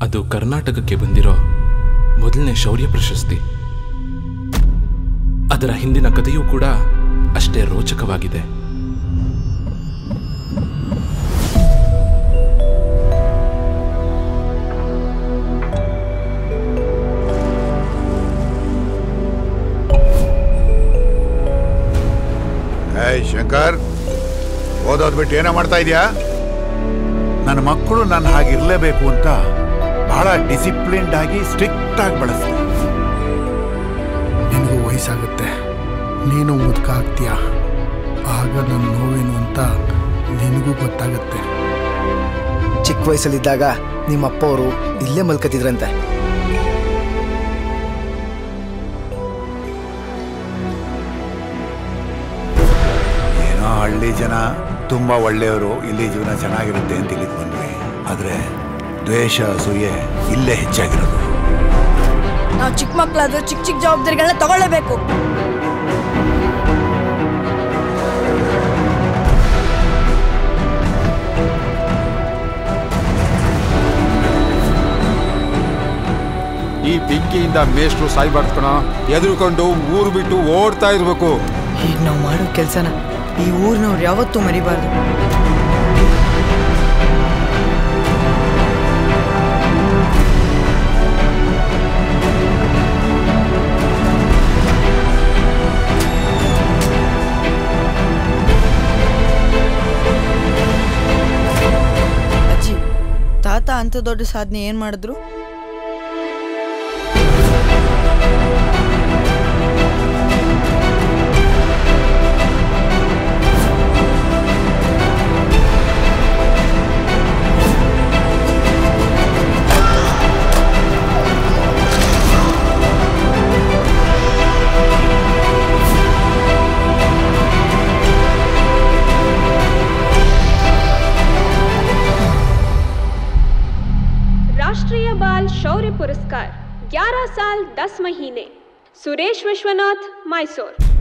ಅದು ಕರ್ನಾಟಕಕ್ಕೆ ಬಂದಿರೋ ಮೊದಲನೇ ಶೌರ್ಯ ಪ್ರಶಸ್ತಿ ಅದರ ಹಿಂದಿನ ಕಥೆಯೂ ಕೂಡ ಅಷ್ಟೇ ರೋಚಕವಾಗಿದೆ ಏಯ್ ಶಂಕರ್ ಓದೋದ್ ಬಿಟ್ಟು ಏನೋ ಮಾಡ್ತಾ ಇದೀಯಾ ನನ್ನ ಮಕ್ಕಳು ನನ್ನ ಹಾಗಿರ್ಲೇಬೇಕು ಅಂತ ಬಹಳ ಡಿಸಿಪ್ಲಿನ್ಡ್ ಆಗಿ ಸ್ಟ್ರಿಕ್ಟ್ ಆಗಿ ಬಳಸ್ತೀನಿ ನಿನಗೂ ವಯಸ್ಸಾಗುತ್ತೆ ನೀನು ಮುದುಕ ಆಗ್ತೀಯ ಆಗ ನನ್ನ ನೋವೇನು ಅಂತ ನಿನಗೂ ಗೊತ್ತಾಗುತ್ತೆ ಚಿಕ್ಕ ವಯಸ್ಸಲ್ಲಿದ್ದಾಗ ನಿಮ್ಮ ಅಪ್ಪ ಅವರು ಇಲ್ಲೇ ಮಲ್ಕತಿದ್ರಂತೆ ಏನೋ ಹಳ್ಳಿ ಜನ ತುಂಬಾ ಒಳ್ಳೆಯವರು ಇಲ್ಲಿ ಜೀವನ ಚೆನ್ನಾಗಿರುತ್ತೆ ಅಂತ ಇಲ್ಲಿಗೆ ಬಂದ್ವಿ ಆದ್ರೆ ದ್ವೇಷ ಅಸೂಯೆ ಇಲ್ಲೇ ಹೆಚ್ಚಾಗಿರೋದು ನಾವು ಚಿಕ್ಕ ಮಕ್ಕಳಾದ್ರೂ ಚಿಕ್ಕ ಚಿಕ್ಕ ಜವಾಬ್ದಾರಿಗಳನ್ನ ತಗೊಳ್ಳೇಬೇಕು ಈ ಬೆಂಕಿಯಿಂದ ಮೇಷ್ಟ್ರು ಸಾಯ್ಬಾರ್ದು ಕಣ ಎದುರುಕೊಂಡು ಊರು ಬಿಟ್ಟು ಓಡ್ತಾ ಇರ್ಬೇಕು ಈಗ ನಾವು ಮಾಡೋ ಕೆಲಸನ ಈ ಊರಿನವ್ರು ಯಾವತ್ತೂ ಮರಿಬಾರ್ದು ಅಜ್ಜಿ ತಾತ ಅಂತ ದೊಡ್ಡ ಸಾಧನೆ ಏನ್ ಮಾಡಿದ್ರು राष्ट्रीय बाल शौर्य पुरस्कार 11 साल 10 महीने सुरेश विश्वनाथ मैसूर